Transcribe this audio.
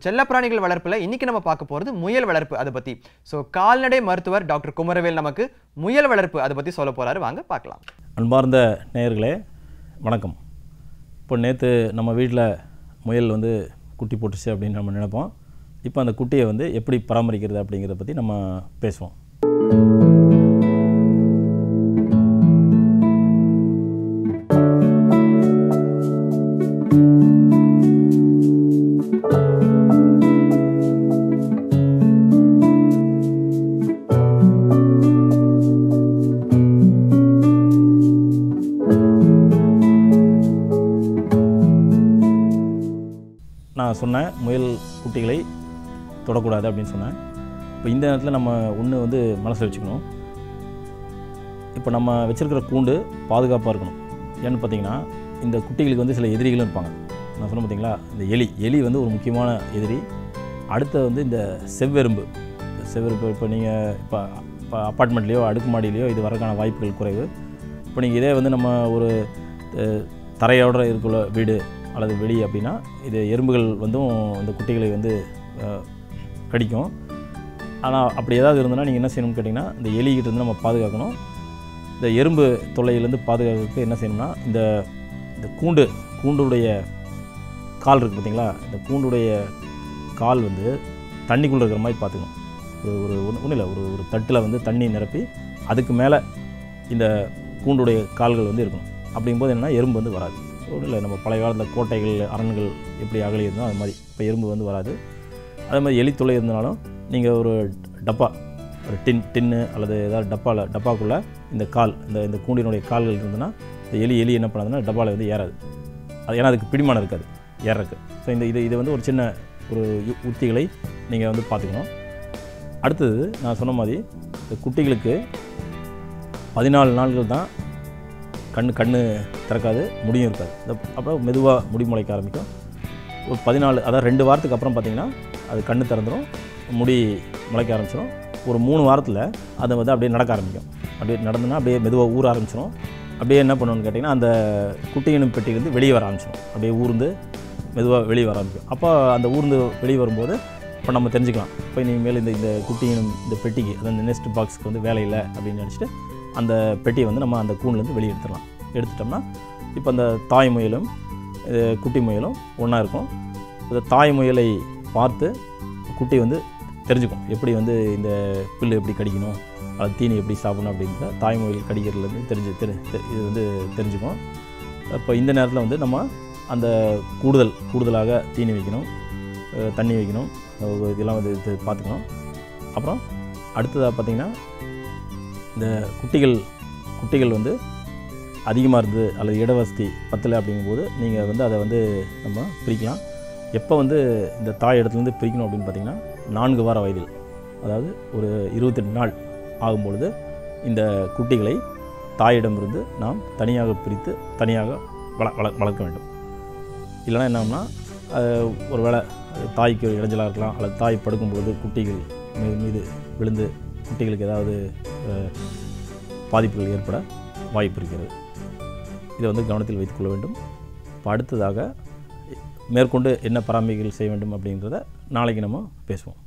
செல்லப்பிராணிகள் வளர்ப்பில் இன்னைக்கு நம்ம பார்க்க போகிறது முயல் வளர்ப்பு அதை பற்றி ஸோ கால்நடை மருத்துவர் டாக்டர் குமரவேல் நமக்கு முயல் வளர்ப்பு அதை பற்றி சொல்ல போறாரு வாங்க பார்க்கலாம் அன்பார்ந்த நேயர்களே வணக்கம் இப்போ நேற்று நம்ம வீட்டில் முயல் வந்து குட்டி போட்டுச்சு அப்படின்னு நம்ம நினைப்போம் இப்போ அந்த குட்டியை வந்து எப்படி பராமரிக்கிறது அப்படிங்கிறத பற்றி நம்ம பேசுவோம் நான் சொன்னேன் முயல் குட்டிகளை தொடக்கூடாது அப்படின்னு சொன்னேன் இப்போ இந்த நேரத்தில் நம்ம ஒன்று வந்து மனசில் வச்சுக்கணும் இப்போ நம்ம வச்சுருக்கிற கூண்டு பாதுகாப்பாக இருக்கணும் ஏன்னு பார்த்தீங்கன்னா இந்த குட்டிகளுக்கு வந்து சில எதிரிகளும் இருப்பாங்க நான் சொன்னேன் பார்த்தீங்களா இந்த எலி எலி வந்து ஒரு முக்கியமான எதிரி அடுத்து வந்து இந்த செவ்வெரும்பு இந்த செவ்வெரும்பு இப்போ நீங்கள் இப்போ இப்போ அப்பார்ட்மெண்ட்லேயோ அடுக்குமாடியிலையோ இது வரக்கான வாய்ப்புகள் குறைவு இப்போ நீங்கள் இதே வந்து நம்ம ஒரு அஹ், தரையோட இருக்குள்ள வீடு அல்லது வெளி அப்படின்னா இது எறும்புகள் வந்தும் இந்த குட்டிகளை வந்து அஹ், கடிக்கும் ஆனால் அப்படி ஏதாவது இருந்ததுன்னா நீங்கள் என்ன செய்யணும்னு கேட்டிங்கன்னா இந்த எலிகிட்ட இருந்து நம்ம பாதுகாக்கணும் இந்த எறும்பு தொல்லையிலேருந்து பாதுகாக்கிறதுக்கு என்ன செய்யணும்னா இந்த இந்த கூண்டு கூண்டுடைய கால் இருக்குது பார்த்தீங்களா இந்த கூண்டுடைய கால் வந்து தண்ணிக்குள்ளே இருக்கிற மாதிரி பார்த்துக்கணும் ஒரு ஒரு ஒன்றும் இல்லை ஒரு ஒரு தட்டில் வந்து தண்ணி நிரப்பி அதுக்கு மேலே இந்த கூண்டுடைய கால்கள் வந்து இருக்கணும் அப்படிங்கும்போது என்னன்னா எறும்பு வந்து வராது ஒன்றும் இல்லை நம்ம பழைய காலத்தில் கோட்டைகள் அரண்கள் எப்படி அகலி இருந்தோ அது மாதிரி இப்போ எறும்பு வந்து வராது அதே மாதிரி எலி தொல்லை இருந்தாலும் நீங்கள் ஒரு டப்பா ஒரு டின் டின்னு அல்லது ஏதாவது டப்பாவில் டப்பாக்குள்ளே இந்த கால் இந்த இந்த கூண்டினுடைய கால்கள் இருந்ததுன்னா இந்த எலி எலி என்ன பண்ணாதுன்னா டப்பாவில் வந்து ஏறாது அது ஏன்னா அதுக்கு பிடிமானம் இருக்காது ஏறக்கு ஸோ இந்த இது இது வந்து ஒரு சின்ன ஒரு யு- உத்திகளை நீங்கள் வந்து பார்த்துக்கணும் அடுத்தது நான் சொன்ன மாதிரி இந்த குட்டிகளுக்கு பதினாலு நாள்கள் தான் கண் கண் திறக்காது முடியும் இருக்காது இந்த அப்புறம் மெதுவாக முடி முளைக்க ஆரம்பிக்கும் ஒரு பதினாலு அதாவது ரெண்டு வாரத்துக்கு அப்புறம் பார்த்தீங்கன்னா அது கண் திறந்துடும் முடி முளைக்க ஆரம்பிச்சிடும் ஒரு மூணு வாரத்தில் அது வந்து அப்படியே நடக்க ஆரம்பிக்கும் அப்படியே நடந்துன்னா அப்படியே மெதுவாக ஊற ஆரம்பிச்சிடும் அப்படியே என்ன பண்ணணும்னு கேட்டிங்கன்னா அந்த குட்டியினும் பெட்டியிலேருந்து வெளியே வர ஆரம்பிச்சிடும் அப்படியே ஊர்ந்து மெதுவாக வெளியே வர ஆரம்பிக்கும் அப்போ அந்த ஊர்ந்து வெளியே வரும்போது இப்போ நம்ம தெரிஞ்சுக்கலாம் இப்போ இனிமேல் இந்த இந்த குட்டியினும் இந்த பெட்டிக்கு அதாவது நெஸ்ட் பாக்ஸ்க்கு வந்து வேலை இல்லை அப்படின்னு நினச்சிட்டு அந்த பெட்டியை வந்து நம்ம அந்த கூண்லேருந்து வெளியே எடுத்துடலாம் எடுத்துட்டோம்னா இப்போ அந்த தாய் முயலும் இது குட்டி முயலும் ஒன்றா இருக்கும் இந்த தாய் முயலை பார்த்து குட்டி வந்து தெரிஞ்சுக்கும் எப்படி வந்து இந்த புல் எப்படி கடிக்கணும் அது தீனி எப்படி சாப்பிடணும் அப்படின்றத தாய் முயல் கடிக்கிறதுலேருந்து தெரிஞ்சு தெரி தெ- இது வந்து தெரிஞ்சுக்கும் இப்போ இந்த நேரத்தில் வந்து நம்ம அந்த கூடுதல் கூடுதலாக தீனி வைக்கணும் அஹ் தண்ணி வைக்கணும் அஹ் இதெல்லாம் வந்து இது பார்த்துக்கணும் அப்புறம் அடுத்ததாக பார்த்திங்கன்னா இந்த குட்டிகள் குட்டிகள் வந்து அதிகமாக இருந்தது அல்லது இடவசதி பத்தலை அப்படிங்கும்போது நீங்கள் வந்து அதை வந்து நம்ம பிரிக்கலாம் எப்போ வந்து இந்த தாய் இடத்துலேருந்து பிரிக்கணும் அப்படின்னு பார்த்தீங்கன்னா நான்கு வார வயதில் அதாவது ஒரு இருபத்தெட்டு நாள் ஆகும்பொழுது இந்த குட்டிகளை தாயிடமிருந்து நாம் தனியாக பிரித்து தனியாக வள வள வளர்க்க வேண்டும் இல்லைன்னா என்னன்னா ஒரு வேளை தாய்க்கு ஒரு இடைஞ்சலாக இருக்கலாம் அல்லது தாய் படுக்கும்பொழுது குட்டிகள் மீது மீது விழுந்து குட்டிகளுக்கு ஏதாவது அஹ், பாதிப்புகள் ஏற்பட வாய்ப்பு இருக்கிறது இதை வந்து கவனத்தில் வைத்துக்கொள்ள வேண்டும் இப்போ அடுத்ததாக மேற்கொண்டு என்ன பராமரிகள் செய்ய வேண்டும் அப்படின்றத நாளைக்கு நம்ம பேசுவோம்